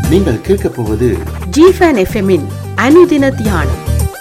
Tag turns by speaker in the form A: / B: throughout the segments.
A: நீங்கள் கேட்கப் போவது
B: ஜிஃபன் எஃப்எம்மின் அனுதின தியானம்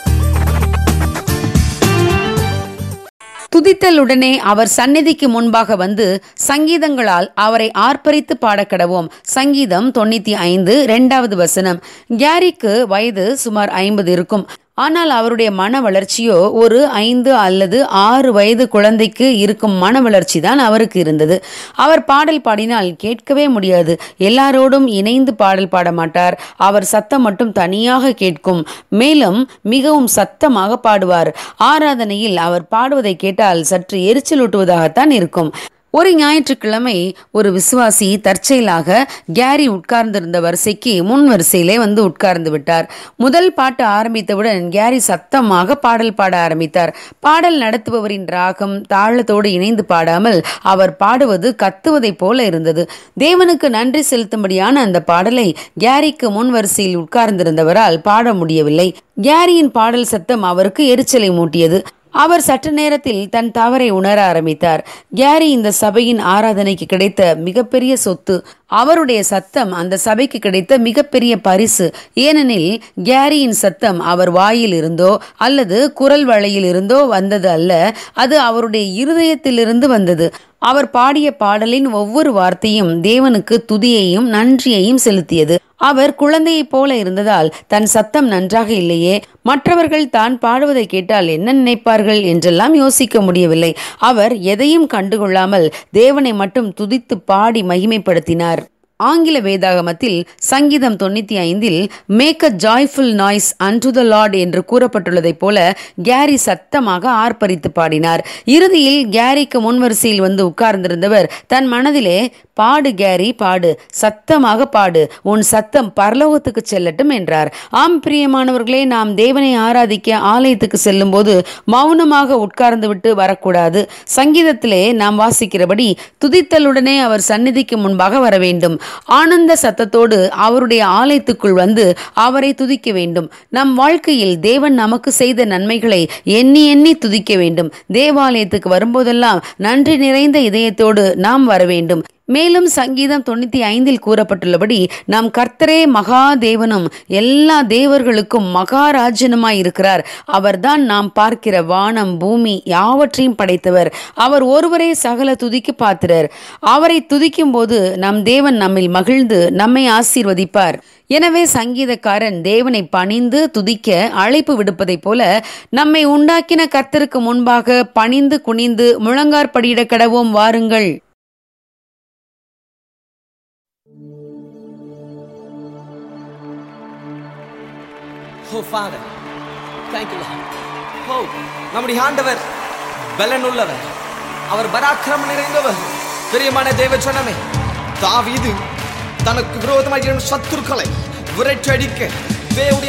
C: துதித்தலுடனே அவர் சந்நிதிக்கு முன்பாக வந்து சங்கீதங்களால் அவரை ஆர்ப்பரித்து பாடக்கடவோம் சங்கீதம் தொண்ணூத்தி ஐந்து இரண்டாவது வசனம் கேரிக்கு வயது சுமார் ஐம்பது இருக்கும் ஆனால் அவருடைய மன வளர்ச்சியோ ஒரு ஐந்து அல்லது ஆறு வயது குழந்தைக்கு இருக்கும் மன வளர்ச்சி தான் அவருக்கு இருந்தது அவர் பாடல் பாடினால் கேட்கவே முடியாது எல்லாரோடும் இணைந்து பாடல் பாட மாட்டார் அவர் சத்தம் மட்டும் தனியாக கேட்கும் மேலும் மிகவும் சத்தமாக பாடுவார் ஆராதனையில் அவர் பாடுவதை கேட்டால் சற்று எரிச்சலூட்டுவதாகத்தான் இருக்கும் ஒரு ஞாயிற்றுக்கிழமை ஒரு விசுவாசி தற்செயலாக கேரி உட்கார்ந்திருந்த வரிசைக்கு முன் வரிசையிலே வந்து உட்கார்ந்து விட்டார் முதல் பாட்டு ஆரம்பித்தவுடன் கேரி சத்தமாக பாடல் பாட ஆரம்பித்தார் பாடல் நடத்துபவரின் ராகம் தாளத்தோடு இணைந்து பாடாமல் அவர் பாடுவது கத்துவதைப் போல இருந்தது தேவனுக்கு நன்றி செலுத்தும்படியான அந்த பாடலை கேரிக்கு முன் வரிசையில் உட்கார்ந்திருந்தவரால் பாட முடியவில்லை கேரியின் பாடல் சத்தம் அவருக்கு எரிச்சலை மூட்டியது அவர் சற்று நேரத்தில் தன் தவறை உணர ஆரம்பித்தார் கேரி இந்த சபையின் ஆராதனைக்கு கிடைத்த மிகப்பெரிய சொத்து அவருடைய சத்தம் அந்த சபைக்கு கிடைத்த மிகப்பெரிய பரிசு ஏனெனில் கேரியின் சத்தம் அவர் வாயில் இருந்தோ அல்லது குரல் வளையில் இருந்தோ வந்தது அல்ல அது அவருடைய இருதயத்திலிருந்து வந்தது அவர் பாடிய பாடலின் ஒவ்வொரு வார்த்தையும் தேவனுக்கு துதியையும் நன்றியையும் செலுத்தியது அவர் குழந்தையைப் போல இருந்ததால் தன் சத்தம் நன்றாக இல்லையே மற்றவர்கள் தான் பாடுவதை கேட்டால் என்ன நினைப்பார்கள் என்றெல்லாம் யோசிக்க முடியவில்லை அவர் எதையும் கண்டுகொள்ளாமல் தேவனை மட்டும் துதித்து பாடி மகிமைப்படுத்தினார் ஆங்கில வேதாகமத்தில் சங்கீதம் தொண்ணூத்தி ஐந்தில் make a joyful noise unto the Lord என்று கூறப்பட்டுள்ளதைப் போல கேரி சத்தமாக ஆர்ப்பரித்து பாடினார் இறுதியில் கேரிக்கு முன்வரிசையில் வந்து உட்கார்ந்திருந்தவர் தன் மனதிலே பாடு கேரி பாடு சத்தமாக பாடு உன் சத்தம் பரலோகத்துக்கு செல்லட்டும் என்றார் ஆம் பிரியமானவர்களே நாம் தேவனை ஆராதிக்க ஆலயத்துக்கு செல்லும் போது மௌனமாக உட்கார்ந்து விட்டு வரக்கூடாது சங்கீதத்திலே நாம் வாசிக்கிறபடி துதித்தலுடனே அவர் சந்நிதிக்கு முன்பாக வர வேண்டும் ஆனந்த சத்தத்தோடு அவருடைய ஆலயத்துக்குள் வந்து அவரை துதிக்க வேண்டும் நம் வாழ்க்கையில் தேவன் நமக்கு செய்த நன்மைகளை எண்ணி எண்ணி துதிக்க வேண்டும் தேவாலயத்துக்கு வரும்போதெல்லாம் நன்றி நிறைந்த இதயத்தோடு நாம் வர வேண்டும் மேலும் சங்கீதம் தொண்ணூத்தி ஐந்தில் கூறப்பட்டுள்ளபடி நாம் கர்த்தரே மகா தேவனும் எல்லா தேவர்களுக்கும் மகாராஜனுமாய் இருக்கிறார் அவர்தான் நாம் பார்க்கிற வானம் பூமி யாவற்றையும் படைத்தவர் அவர் ஒருவரே சகல துதிக்கு பாத்திரர் அவரை துதிக்கும் போது நம் தேவன் நம்மில் மகிழ்ந்து நம்மை ஆசீர்வதிப்பார் எனவே சங்கீதக்காரன் தேவனை பணிந்து துதிக்க அழைப்பு விடுப்பதைப் போல நம்மை உண்டாக்கின கர்த்தருக்கு முன்பாக பணிந்து குனிந்து முழங்கார்படியிட கடவோம் வாருங்கள்
D: ஓ ஃபாதர் தேங்க்யூ ஓ நம்முடைய ஆண்டவர் பலன் உள்ளவர் அவர் பராக்கிரமம் நிறைந்தவர் பிரியமான தேவ ஜனமே தாவீது தனக்கு விரோதமாக எழும் சத்துருக்களை விரட்டி அடிக்க தேவனுடைய